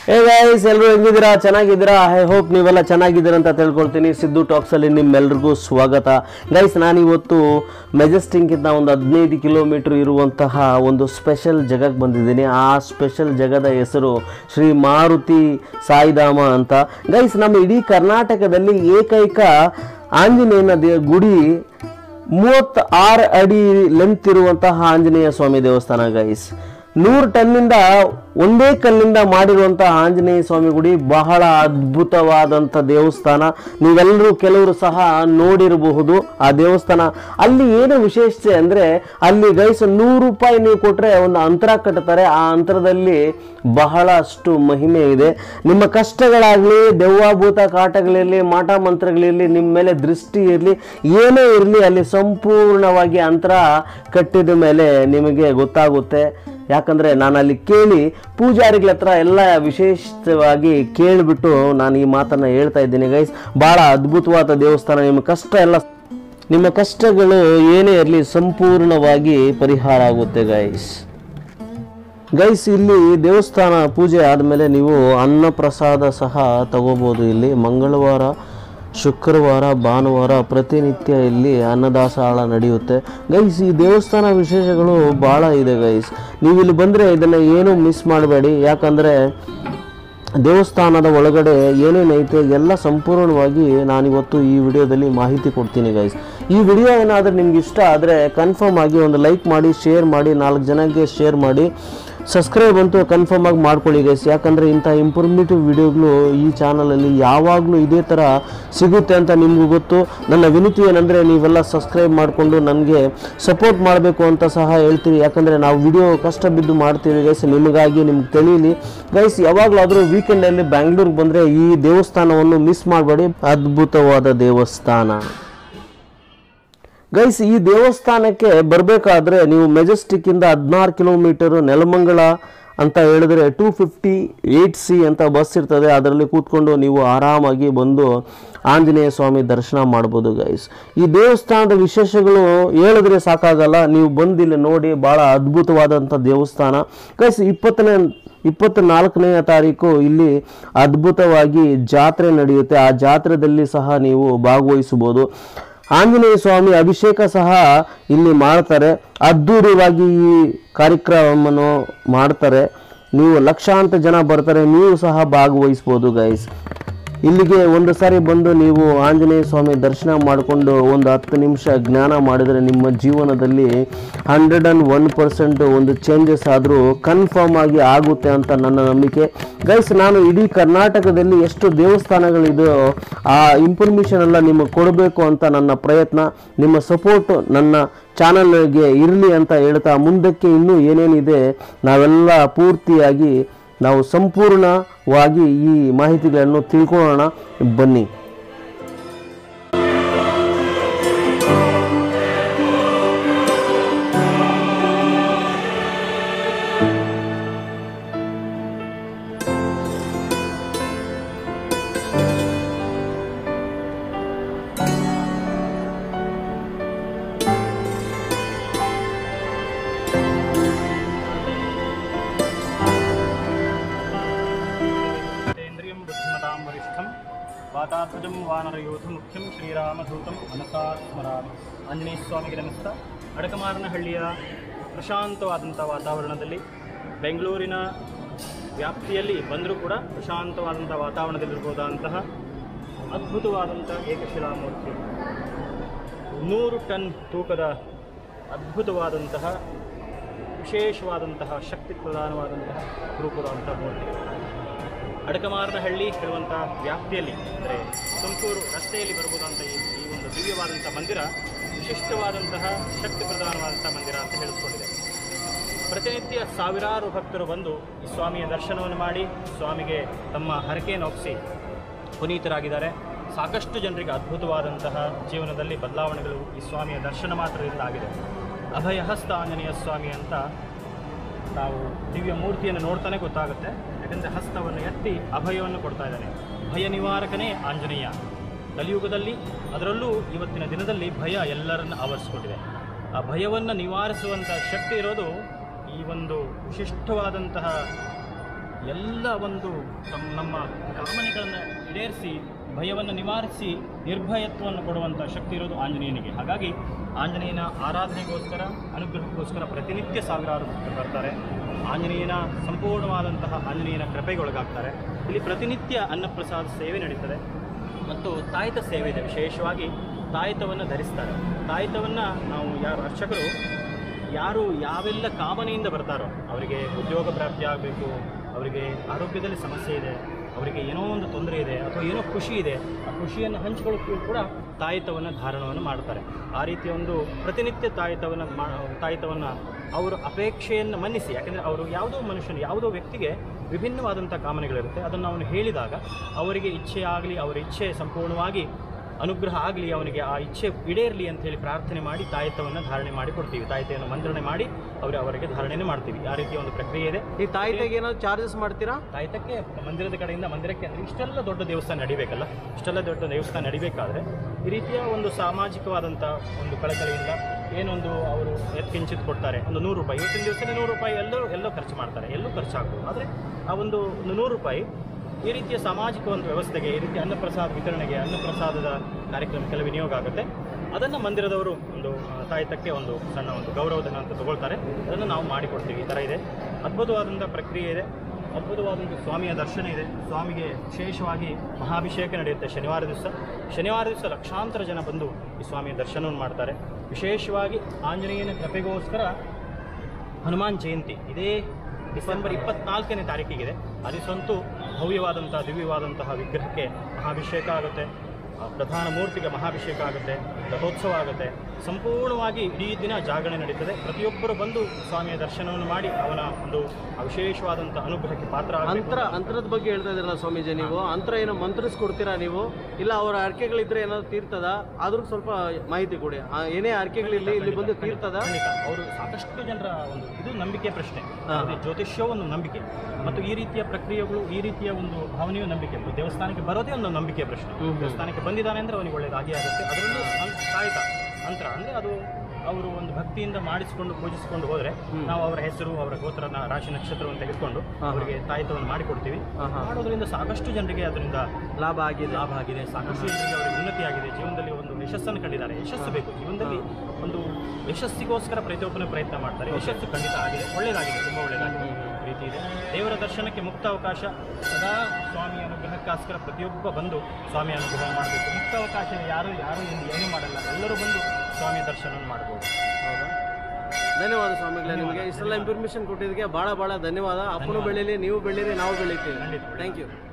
Hey guys ಎಲ್ಲರೂ ಹೆಂಗಿದ್ದೀರಾ ಚೆನ್ನಾಗಿದ್ದೀರಾ I hope ನೀವೆಲ್ಲ ಚೆನ್ನಾಗಿದ್ದೀರಾ ಅಂತ ತಿಳ್ಕೊಳ್ತೀನಿ ಸಿದ್ದು ಟಾಕ್ಸಲ್ಲಿ ನಿಮ್ಮೆಲ್ರಿಗೂ ಸ್ವಾಗತ ಗೈಸ್ ನಾನಿವತ್ತು ಮೆಜೆಸ್ಟಿಕ್ಕಿಂತ ಒಂದು ಹದಿನೈದು ಕಿಲೋಮೀಟರ್ ಇರುವಂತಹ ಒಂದು ಸ್ಪೆಷಲ್ ಜಗಕ್ಕೆ ಬಂದಿದ್ದೀನಿ ಆ ಸ್ಪೆಷಲ್ ಜಗದ ಹೆಸರು ಶ್ರೀ ಮಾರುತಿ ಸಾಯಿಧಾಮ ಅಂತ ಗೈಸ್ ನಮ್ಮ ಇಡೀ ಕರ್ನಾಟಕದಲ್ಲಿ ಏಕೈಕ ಆಂಜನೇಯನ ದೇ ಗುಡಿ ಮೂವತ್ತ ಆರು ಅಡಿ ಲೆಂತ್ ಇರುವಂತಹ ಆಂಜನೇಯ ಸ್ವಾಮಿ ದೇವಸ್ಥಾನ ಗೈಸ್ ನೂರು ಟನ್ನಿಂದ ಒಂದೇ ಕಲ್ಲಿಂದ ಮಾಡಿರುವಂತಹ ಆಂಜನೇಯ ಸ್ವಾಮಿ ಗುಡಿ ಬಹಳ ಅದ್ಭುತವಾದಂಥ ದೇವಸ್ಥಾನ ನೀವೆಲ್ಲರೂ ಕೆಲವರು ಸಹ ನೋಡಿರಬಹುದು ಆ ದೇವಸ್ಥಾನ ಅಲ್ಲಿ ಏನು ವಿಶೇಷತೆ ಅಂದರೆ ಅಲ್ಲಿ ಗೈಸ್ ನೂರು ರೂಪಾಯಿ ನೀವು ಕೊಟ್ಟರೆ ಒಂದು ಅಂತರ ಕಟ್ತಾರೆ ಆ ಅಂತರದಲ್ಲಿ ಬಹಳಷ್ಟು ಮಹಿಮೆ ಇದೆ ನಿಮ್ಮ ಕಷ್ಟಗಳಾಗಲಿ ದೆವ್ವಾಭೂತ ಕಾಟಗಳಿರಲಿ ಮಾಟ ಮಂತ್ರಗಳಿರಲಿ ನಿಮ್ಮ ಮೇಲೆ ದೃಷ್ಟಿ ಇರಲಿ ಏನೇ ಇರಲಿ ಅಲ್ಲಿ ಸಂಪೂರ್ಣವಾಗಿ ಅಂತರ ಕಟ್ಟಿದ ಮೇಲೆ ನಿಮಗೆ ಗೊತ್ತಾಗುತ್ತೆ ಯಾಕಂದರೆ ನಾನು ಅಲ್ಲಿ ಕೇಳಿ ಪೂಜಾರಿಗಳ ಹತ್ರ ಎಲ್ಲ ವಿಶೇಷವಾಗಿ ಕೇಳಿಬಿಟ್ಟು ನಾನು ಈ ಮಾತನ್ನು ಹೇಳ್ತಾ ಇದ್ದೀನಿ ಗೈಸ್ ಭಾಳ ಅದ್ಭುತವಾದ ದೇವಸ್ಥಾನ ನಿಮ್ಮ ಕಷ್ಟ ಎಲ್ಲ ನಿಮ್ಮ ಕಷ್ಟಗಳು ಏನೇ ಇರಲಿ ಸಂಪೂರ್ಣವಾಗಿ ಪರಿಹಾರ ಆಗುತ್ತೆ ಗೈಸ್ ಗೈಸ್ ಇಲ್ಲಿ ದೇವಸ್ಥಾನ ಪೂಜೆ ಆದಮೇಲೆ ನೀವು ಅನ್ನ ಪ್ರಸಾದ ಸಹ ತಗೋಬೋದು ಇಲ್ಲಿ ಮಂಗಳವಾರ ಶುಕ್ರವಾರ ಭಾನುವಾರ ಪ್ರತಿನಿತ್ಯ ಇಲ್ಲಿ ಅನ್ನದಾಸೋಹ ನಡೆಯುತ್ತೆ ಗೈಸ್ ಈ ದೇವಸ್ಥಾನ ವಿಶೇಷಗಳು ಭಾಳ ಇದೆ ಗೈಸ್ ನೀವು ಇಲ್ಲಿ ಬಂದರೆ ಇದನ್ನು ಏನೂ ಮಿಸ್ ಮಾಡಬೇಡಿ ಯಾಕಂದರೆ ದೇವಸ್ಥಾನದ ಒಳಗಡೆ ಏನೇನೈತೆ ಎಲ್ಲ ಸಂಪೂರ್ಣವಾಗಿ ನಾನಿವತ್ತು ಈ ವಿಡಿಯೋದಲ್ಲಿ ಮಾಹಿತಿ ಕೊಡ್ತೀನಿ ಗೈಸ್ ಈ ವಿಡಿಯೋ ಏನಾದರೂ ನಿಮ್ಗೆ ಇಷ್ಟ ಆದರೆ ಕನ್ಫರ್ಮ್ ಆಗಿ ಒಂದು ಲೈಕ್ ಮಾಡಿ ಶೇರ್ ಮಾಡಿ ನಾಲ್ಕು ಜನಕ್ಕೆ ಶೇರ್ ಮಾಡಿ ಸಬ್ಸ್ಕ್ರೈಬ್ ಅಂತೂ ಕನ್ಫರ್ಮ್ ಆಗಿ ಮಾಡ್ಕೊಳ್ಳಿ ಗೈಸ್ ಯಾಕಂದರೆ ಇಂಥ ಇಂಫಾರ್ಮೇಟಿವ್ ವಿಡಿಯೋಗಳು ಈ ಚಾನಲಲ್ಲಿ ಯಾವಾಗಲೂ ಇದೇ ಥರ ಸಿಗುತ್ತೆ ಅಂತ ನಿಮಗೂ ಗೊತ್ತು ನನ್ನ ವಿನಂತಿ ಏನಂದರೆ ನೀವೆಲ್ಲ ಸಬ್ಸ್ಕ್ರೈಬ್ ಮಾಡಿಕೊಂಡು ನನಗೆ ಸಪೋರ್ಟ್ ಮಾಡಬೇಕು ಅಂತ ಸಹ ಹೇಳ್ತೀವಿ ಯಾಕಂದರೆ ನಾವು ವಿಡಿಯೋ ಕಷ್ಟ ಬಿದ್ದು ಮಾಡ್ತೀವಿ ಗೈಸ್ ನಿಮಗಾಗಿ ನಿಮ್ಗೆ ತಿಳಿಯಲಿ ಗೈಸ್ ಯಾವಾಗಲಾದರೂ ವೀಕೆಂಡಲ್ಲಿ ಬ್ಯಾಂಗ್ಳೂರ್ಗೆ ಬಂದರೆ ಈ ದೇವಸ್ಥಾನವನ್ನು ಮಿಸ್ ಮಾಡಬೇಡಿ ಅದ್ಭುತವಾದ ದೇವಸ್ಥಾನ ಗೈಸ್ ಈ ದೇವಸ್ಥಾನಕ್ಕೆ ಬರಬೇಕಾದ್ರೆ ನೀವು ಮೆಜೆಸ್ಟಿಕ್ಕಿಂದ ಹದಿನಾರು ಕಿಲೋಮೀಟರ್ ನೆಲಮಂಗಲ ಅಂತ ಹೇಳಿದ್ರೆ ಟೂ ಫಿಫ್ಟಿ ಏಯ್ಟ್ ಸಿ ಅಂತ ಬಸ್ ಇರ್ತದೆ ಅದರಲ್ಲಿ ಕೂತ್ಕೊಂಡು ನೀವು ಆರಾಮಾಗಿ ಬಂದು ಆಂಜನೇಯ ಸ್ವಾಮಿ ದರ್ಶನ ಮಾಡ್ಬೋದು ಗೈಸ್ ಈ ದೇವಸ್ಥಾನದ ವಿಶೇಷಗಳು ಹೇಳಿದ್ರೆ ಸಾಕಾಗಲ್ಲ ನೀವು ಬಂದು ಇಲ್ಲಿ ನೋಡಿ ಭಾಳ ಅದ್ಭುತವಾದಂಥ ದೇವಸ್ಥಾನ ಗೈಸ್ ಇಪ್ಪತ್ತನೇ ಇಪ್ಪತ್ತ ನಾಲ್ಕನೆಯ ತಾರೀಕು ಇಲ್ಲಿ ಅದ್ಭುತವಾಗಿ ಜಾತ್ರೆ ನಡೆಯುತ್ತೆ ಆ ಜಾತ್ರೆಯಲ್ಲಿ ಸಹ ನೀವು ಭಾಗವಹಿಸಬಹುದು ಆಂಜನೇಯ ಸ್ವಾಮಿ ಅಭಿಷೇಕ ಸಹ ಇಲ್ಲಿ ಮಾಡ್ತಾರೆ ಅದ್ಧೂರಿಯಾಗಿ ಈ ಕಾರ್ಯಕ್ರಮವನ್ನು ಮಾಡ್ತಾರೆ ನೀವು ಲಕ್ಷಾಂತರ ಜನ ಬರ್ತಾರೆ ನೀವು ಸಹ ಭಾಗವಹಿಸ್ಬೋದು ಗೈಸ್ ಇಲ್ಲಿಗೆ ಒಂದು ಸಾರಿ ಬಂದು ನೀವು ಆಂಜನೇಯ ಸ್ವಾಮಿ ದರ್ಶನ ಮಾಡಿಕೊಂಡು ಒಂದು ಹತ್ತು ನಿಮಿಷ ಜ್ಞಾನ ಮಾಡಿದರೆ ನಿಮ್ಮ ಜೀವನದಲ್ಲಿ ಹಂಡ್ರೆಡ್ ಆ್ಯಂಡ್ ಒನ್ ಪರ್ಸೆಂಟ್ ಒಂದು ಚೇಂಜಸ್ ಆದರೂ ಕನ್ಫರ್ಮ್ ಆಗಿ ಆಗುತ್ತೆ ಅಂತ ನನ್ನ ನಂಬಿಕೆ ಗೈಸ್ ನಾನು ಇಡೀ ಕರ್ನಾಟಕದಲ್ಲಿ ಎಷ್ಟು ದೇವಸ್ಥಾನಗಳಿದೆಯೋ ಆ ಇನ್ಫಾರ್ಮೇಷನ್ ಎಲ್ಲ ನಿಮಗೆ ಕೊಡಬೇಕು ಅಂತ ನನ್ನ ಪ್ರಯತ್ನ ನಿಮ್ಮ ಸಪೋರ್ಟ್ ನನ್ನ ಚಾನಲ್ಗೆ ಇರಲಿ ಅಂತ ಹೇಳ್ತಾ ಮುಂದಕ್ಕೆ ಇನ್ನೂ ಏನೇನಿದೆ ನಾವೆಲ್ಲ ಪೂರ್ತಿಯಾಗಿ ನಾವು ಸಂಪೂರ್ಣವಾಗಿ ಈ ಮಾಹಿತಿಗಳನ್ನು ತಿಳ್ಕೊಳ್ಳೋಣ ಬನ್ನಿ ೇಂದ್ರಿಯಂ ಬುದ್ಧಿಮತಾಂ ವರಿಷ್ಠಂ ವಾತಾತ್ಮಜಂ ವಾನರಯೋಧಮುಖ್ಯಂ ಶ್ರೀರಾಮಧೂತಂ ಮನಸಾ ಸ್ಮರಾಮಿ ಆಂಜನೇಯ ಸ್ವಾಮಿಗೆ ನಮಸ್ತ ಅಡಕಮಾರನಹಳ್ಳಿಯ ಪ್ರಶಾಂತವಾದಂಥ ವಾತಾವರಣದಲ್ಲಿ ಬೆಂಗಳೂರಿನ ವ್ಯಾಪ್ತಿಯಲ್ಲಿ ಬಂದರೂ ಕೂಡ ಪ್ರಶಾಂತವಾದಂಥ ವಾತಾವರಣದಲ್ಲಿರ್ಬೋದಂತಹ ಅದ್ಭುತವಾದಂಥ ಏಕಶಿಲಾಮೂರ್ತಿ ನೂರು ಟನ್ ತೂಕದ ಅದ್ಭುತವಾದಂತಹ ವಿಶೇಷವಾದಂತಹ ಶಕ್ತಿ ಪ್ರಧಾನವಾದಂತಹ ರೂಪದಂಥ ಮೂರ್ತಿ ಅಡಕಮಾರನಹಳ್ಳಿ ಹೇಳುವಂಥ ವ್ಯಾಪ್ತಿಯಲ್ಲಿ ಅಂದರೆ ತುಮಕೂರು ರಸ್ತೆಯಲ್ಲಿ ಬರ್ಬೋದಂತ ಈ ಈ ಒಂದು ದಿವ್ಯವಾದಂಥ ಮಂದಿರ ವಿಶಿಷ್ಟವಾದಂತಹ ಶಕ್ತಿ ಪ್ರಧಾನವಾದಂಥ ಮಂದಿರ ಅಂತ ಹೇಳಿಸ್ಕೊಂಡಿದೆ ಪ್ರತಿನಿತ್ಯ ಸಾವಿರಾರು ಭಕ್ತರು ಬಂದು ಈ ಸ್ವಾಮಿಯ ದರ್ಶನವನ್ನು ಮಾಡಿ ಸ್ವಾಮಿಗೆ ತಮ್ಮ ಹರಕೆಯನ್ನು ಒಪ್ಪಿಸಿ ಪುನೀತರಾಗಿದ್ದಾರೆ ಸಾಕಷ್ಟು ಜನರಿಗೆ ಅದ್ಭುತವಾದಂತಹ ಜೀವನದಲ್ಲಿ ಬದಲಾವಣೆಗಳು ಈ ಸ್ವಾಮಿಯ ದರ್ಶನ ಮಾತ್ರದಿಂದ ಆಗಿದೆ ಅಭಯಹಸ್ತ ಆಂಜನೇಯ ಸ್ವಾಮಿ ಅಂತ ನಾವು ದಿವ್ಯ ಮೂರ್ತಿಯನ್ನು ನೋಡ್ತಾನೆ ಗೊತ್ತಾಗುತ್ತೆ ಯಾಕಂದರೆ ಹಸ್ತವನ್ನು ಎತ್ತಿ ಅಭಯವನ್ನು ಕೊಡ್ತಾ ಇದ್ದಾನೆ ಭಯ ನಿವಾರಕನೇ ಆಂಜನೇಯ ಕಲಿಯುಗದಲ್ಲಿ ಅದರಲ್ಲೂ ಇವತ್ತಿನ ದಿನದಲ್ಲಿ ಭಯ ಎಲ್ಲರನ್ನು ಆವರಿಸಿಕೊಂಡಿದೆ ಆ ಭಯವನ್ನು ನಿವಾರಿಸುವಂಥ ಶಕ್ತಿ ಇರೋದು ಈ ಒಂದು ವಿಶಿಷ್ಟವಾದಂತಹ ಎಲ್ಲ ಒಂದು ತಮ್ಮ ನಮ್ಮ ಕಾಮನೆಗಳನ್ನು ಈಡೇರಿಸಿ ಭಯವನ್ನು ನಿವಾರಿಸಿ ನಿರ್ಭಯತ್ವವನ್ನು ಕೊಡುವಂಥ ಶಕ್ತಿ ಇರೋದು ಆಂಜನೇಯನಿಗೆ ಹಾಗಾಗಿ ಆಂಜನೇಯನ ಆರಾಧನೆಗೋಸ್ಕರ ಅನುಗ್ರಹಕ್ಕೋಸ್ಕರ ಪ್ರತಿನಿತ್ಯ ಸಾವಿರಾರು ಭಕ್ತರು ಬರ್ತಾರೆ ಆಂಜನೇಯನ ಸಂಪೂರ್ಣವಾದಂತಹ ಆಂಜನೇಯನ ಕೃಪೆಗೊಳಗಾಗ್ತಾರೆ ಇಲ್ಲಿ ಪ್ರತಿನಿತ್ಯ ಅನ್ನಪ್ರಸಾದ ಸೇವೆ ನಡೀತದೆ ಮತ್ತು ತಾಯಿತ ಸೇವೆ ಇದೆ ವಿಶೇಷವಾಗಿ ತಾಯಿತವನ್ನು ಧರಿಸ್ತಾರೆ ತಾಯಿತವನ್ನು ನಾವು ಯಾರು ಅರ್ಚಕರು ಯಾರು ಯಾವೆಲ್ಲ ಕಾಮನೆಯಿಂದ ಬರ್ತಾರೋ ಅವರಿಗೆ ಉದ್ಯೋಗ ಪ್ರಾಪ್ತಿ ಆಗಬೇಕು ಅವರಿಗೆ ಆರೋಗ್ಯದಲ್ಲಿ ಸಮಸ್ಯೆ ಇದೆ ಅವರಿಗೆ ಏನೋ ಒಂದು ತೊಂದರೆ ಇದೆ ಅಥವಾ ಏನೋ ಖುಷಿ ಇದೆ ಆ ಖುಷಿಯನ್ನು ಹಂಚ್ಕೊಳ್ಳೋಕ್ಕೂ ಕೂಡ ತಾಯಿತವನ್ನು ಧಾರಣವನ್ನು ಮಾಡ್ತಾರೆ ಆ ರೀತಿಯ ಒಂದು ಪ್ರತಿನಿತ್ಯ ತಾಯಿತವನ್ನು ಮಾ ತಾಯಿತವನ್ನು ಅವರ ಅಪೇಕ್ಷೆಯನ್ನು ಮನ್ನಿಸಿ ಯಾಕೆಂದರೆ ಅವರು ಯಾವುದೋ ಮನುಷ್ಯನು ಯಾವುದೋ ವ್ಯಕ್ತಿಗೆ ವಿಭಿನ್ನವಾದಂಥ ಕಾಮನೆಗಳಿರುತ್ತೆ ಅದನ್ನು ಅವನು ಹೇಳಿದಾಗ ಅವರಿಗೆ ಇಚ್ಛೆ ಆಗಲಿ ಅವರ ಇಚ್ಛೆ ಸಂಪೂರ್ಣವಾಗಿ ಅನುಗ್ರಹ ಆಗಲಿ ಅವನಿಗೆ ಆ ಇಚ್ಛೆ ಈಡೇರಲಿ ಅಂತ ಹೇಳಿ ಪ್ರಾರ್ಥನೆ ಮಾಡಿ ತಾಯಿತವನ್ನು ಧಾರಣೆ ಮಾಡಿ ಕೊಡ್ತೀವಿ ತಾಯಿತೆಯನ್ನು ಮಂತ್ರಣೆ ಮಾಡಿ ಅವರು ಅವರಿಗೆ ಧಾರಣೆನೇ ಮಾಡ್ತೀವಿ ಆ ರೀತಿಯ ಒಂದು ಪ್ರಕ್ರಿಯೆ ಇದೆ ಈ ತಾಯಿತೆಗೆ ಏನಾದ್ರು ಚಾರ್ಜಸ್ ಮಾಡ್ತೀರಾ ತಾಯಿತಕ್ಕೆ ಮಂದಿರದ ಕಡೆಯಿಂದ ಮಂದಿರಕ್ಕೆ ಅಂದರೆ ಇಷ್ಟೆಲ್ಲ ದೊಡ್ಡ ದೇವಸ್ಥಾನ ನಡಿಬೇಕಲ್ಲ ಇಷ್ಟೆಲ್ಲ ದೊಡ್ಡ ದೇವಸ್ಥಾನ ನಡಿಬೇಕಾದ್ರೆ ಈ ರೀತಿಯ ಒಂದು ಸಾಮಾಜಿಕವಾದಂಥ ಒಂದು ಕಳಕಳಿಯಿಂದ ಏನೊಂದು ಅವರು ಎತ್ಕಿಂಚಿತ್ ಕೊಡ್ತಾರೆ ಒಂದು ನೂರು ರೂಪಾಯಿ ಇವತ್ತಿನ ದಿವಸ ನೂರು ರೂಪಾಯಿ ಎಲ್ಲರೂ ಎಲ್ಲೋ ಖರ್ಚು ಮಾಡ್ತಾರೆ ಎಲ್ಲೂ ಖರ್ಚಾಗ್ಬೋದು ಆದರೆ ಆ ಒಂದು ಒಂದು ನೂರು ರೂಪಾಯಿ ಈ ರೀತಿಯ ಸಾಮಾಜಿಕ ಒಂದು ವ್ಯವಸ್ಥೆಗೆ ಈ ರೀತಿಯ ಅನ್ನಪ್ರಸಾದ ವಿತರಣೆಗೆ ಅನ್ನಪ್ರಸಾದದ ಕಾರ್ಯಕ್ರಮಕ್ಕೆಲ್ಲ ವಿನಿಯೋಗ ಆಗುತ್ತೆ ಅದನ್ನು ಮಂದಿರದವರು ಒಂದು ಆ, ತಾಯಿತಕ್ಕೆ ಒಂದು ಸಣ್ಣ ಒಂದು ಗೌರವಧನ ಅಂತ ತಗೊಳ್ತಾರೆ ಅದನ್ನು ನಾವು ಮಾಡಿಕೊಡ್ತೀವಿ ಈ ಥರ ಇದೆ ಅದ್ಭುತವಾದಂಥ ಪ್ರಕ್ರಿಯೆ ಇದೆ ಅದ್ಭುತವಾದಂಥ ಸ್ವಾಮಿಯ ದರ್ಶನ ಇದೆ ಸ್ವಾಮಿಗೆ ವಿಶೇಷವಾಗಿ ಮಹಾಭಿಷೇಕ ನಡೆಯುತ್ತೆ ಶನಿವಾರ ದಿವಸ ಶನಿವಾರ ದಿವಸ ಲಕ್ಷಾಂತರ ಜನ ಬಂದು ಈ ಸ್ವಾಮಿಯ ದರ್ಶನವನ್ನು ಮಾಡ್ತಾರೆ ವಿಶೇಷವಾಗಿ ಆಂಜನೇಯನ ಕೃಪೆಗೋಸ್ಕರ ಹನುಮಾನ್ ಜಯಂತಿ ಇದೇ ಡಿಸೆಂಬರ್ ಇಪ್ಪತ್ನಾಲ್ಕನೇ ತಾರೀಕಿಗಿದೆ ಅದಿಸಂತೂ ಭವ್ಯವಾದಂತಹ ದಿವ್ಯವಾದಂತಹ ವಿಗ್ರಹಕ್ಕೆ ಮಹಾಭಿಷೇಕ ಆಗುತ್ತೆ ಆ ಪ್ರಧಾನ ಮೂರ್ತಿಗೆ ಮಹಾಭಿಷೇಕ ಆಗುತ್ತೆ ರಥೋತ್ಸವ ಆಗುತ್ತೆ ಸಂಪೂರ್ಣವಾಗಿ ಇಡೀ ದಿನ ಜಾಗರಣೆ ನಡೀತದೆ ಪ್ರತಿಯೊಬ್ಬರು ಬಂದು ಸ್ವಾಮಿಯ ದರ್ಶನವನ್ನು ಮಾಡಿ ಅವನ ಒಂದು ಆ ವಿಶೇಷವಾದಂಥ ಅನುಗ್ರಹಕ್ಕೆ ಪಾತ್ರ ಆಗಬೇಕು ಅಂತರ ಅಂತರದ ಬಗ್ಗೆ ಹೇಳ್ತಾ ಇದ್ರಲ್ಲ ಸ್ವಾಮೀಜಿ ನೀವು ಅಂತರ ಏನೋ ಮಂತ್ರಿಸ್ಕೊಡ್ತೀರಾ ನೀವು ಇಲ್ಲ ಅವರ ಅರ್ಕೆಗಳಿದ್ರೆ ಏನಾದ್ರು ತೀರ್ತದ ಆದ್ರೂ ಸ್ವಲ್ಪ ಮಾಹಿತಿ ಕೊಡಿ ಆ, ಏನೇ ಅರ್ಕೆಗಳಿರಲಿ ಇಲ್ಲಿ ಬಂದು ತೀರ್ತದ ಖಂಡಿತ ಅವರು ಸಾಕಷ್ಟು ಜನರ ಒಂದು ಇದು ನಂಬಿಕೆ ಪ್ರಶ್ನೆ ಅದೇ ಜ್ಯೋತಿಷ್ಯ ಒಂದು ನಂಬಿಕೆ ಮತ್ತು ಈ ರೀತಿಯ ಪ್ರಕ್ರಿಯೆಗಳು ಈ ರೀತಿಯ ಒಂದು ಭಾವನೆಯು ನಂಬಿಕೆ ದೇವಸ್ಥಾನಕ್ಕೆ ಬರೋದೇ ಒಂದು ನಂಬಿಕೆ ಪ್ರಶ್ನೆ ಹ್ಮ್ ಹ್ಮ್. ದೇವಸ್ಥಾನಕ್ಕೆ ಬಂದಿದ್ದಾನೆ ಅಂದ್ರೆ ಅವನಿಗೆ ಒಳ್ಳೇದಾಗಿ ಆಗುತ್ತೆ ಅದರಲ್ಲೂ ಅಂ- ಕಾಯ್ತ ಅಂತರ ಅಂದ್ರೆ ಅದು ಅವರು ಒಂದು ಭಕ್ತಿಯಿಂದ ಮಾಡಿಸಿಕೊಂಡು ಪೂಜಿಸಿಕೊಂಡು ಹೋದ್ರೆ ಹ್ಮ್. ನಾವು ಅವರ ಹೆಸರು ಅವರ ಗೋತ್ರನ ರಾಶಿ ನಕ್ಷತ್ರವನ್ನು ತೆಗೆದುಕೊಂಡು ಹಾ, ಹಾ. ಅವರಿಗೆ ತಾಯಿತವನ್ನು ಮಾಡಿಕೊಡ್ತೀವಿ ಹಾ, ಹಾ. ಮಾಡೋದ್ರಿಂದ ಸಾಕಷ್ಟು ಜನರಿಗೆ ಅದರಿಂದ ಲಾಭ ಆಗಿದೆ ಲಾಭ ಆಗಿದೆ ಸಾಕಷ್ಟು ಜನರಿಗೆ ಅವರಿಗೆ ಉನ್ನತಿ ಆಗಿದೆ ಜೀವನದಲ್ಲಿ ಒಂದು ಯಶಸ್ಸನ್ನು ಕಂಡಿದ್ದಾರೆ ಯಶಸ್ಸು ಬೇಕು ಜೀವನದಲ್ಲಿ ಒಂದು ಯಶಸ್ಸಿಗೋಸ್ಕರ ಪ್ರತಿಯೊಬ್ಬನ ಪ್ರಯತ್ನ ಮಾಡ್ತಾರೆ ಯಶಸ್ಸು ಖಂಡಿತ ಆಗಿದೆ ಒಳ್ಳೆಯದಾಗಿದೆ ತುಂಬ ಒಳ್ಳೆಯದಾಗಿದೆ ಈ ರೀತಿ ಇದೆ ದೇವರ ದರ್ಶನಕ್ಕೆ ಮುಕ್ತ ಅವಕಾಶ ಸದಾ ಸ್ವಾಮಿಯ ಅನುಗ್ರಹಕ್ಕೋಸ್ಕರ ಪ್ರತಿಯೊಬ್ಬ ಬಂದು ಸ್ವಾಮಿಯ ಅನುಗ್ರಹ ಮಾಡಬೇಕು ಮುಕ್ತ ಅವಕಾಶ ಯಾರು ಯಾರು ಇಲ್ಲಿ ಏನೂ ಮಾಡಲ್ಲ ಎಲ್ಲರೂ ಬಂದು ಸ್ವಾಮಿಯ ದರ್ಶನವನ್ನು ಮಾಡ್ಬೋದು ಹೌದಾ ಧನ್ಯವಾದ ಸ್ವಾಮಿಗಳೇ ನಿಮಗೆ ಇಷ್ಟೆಲ್ಲ ಇನ್ಫಾರ್ಮೇಶನ್ ಕೊಟ್ಟಿದ್ದಕ್ಕೆ ಭಾಳ ಭಾಳ ಧನ್ಯವಾದ ಅಪ್ಪನು ಬೆಳೀಲಿ ನೀವು ಬೆಳೀರಿ ನಾವು ಬೆಳಿತೀವಿ ಖಂಡಿತ. Thank you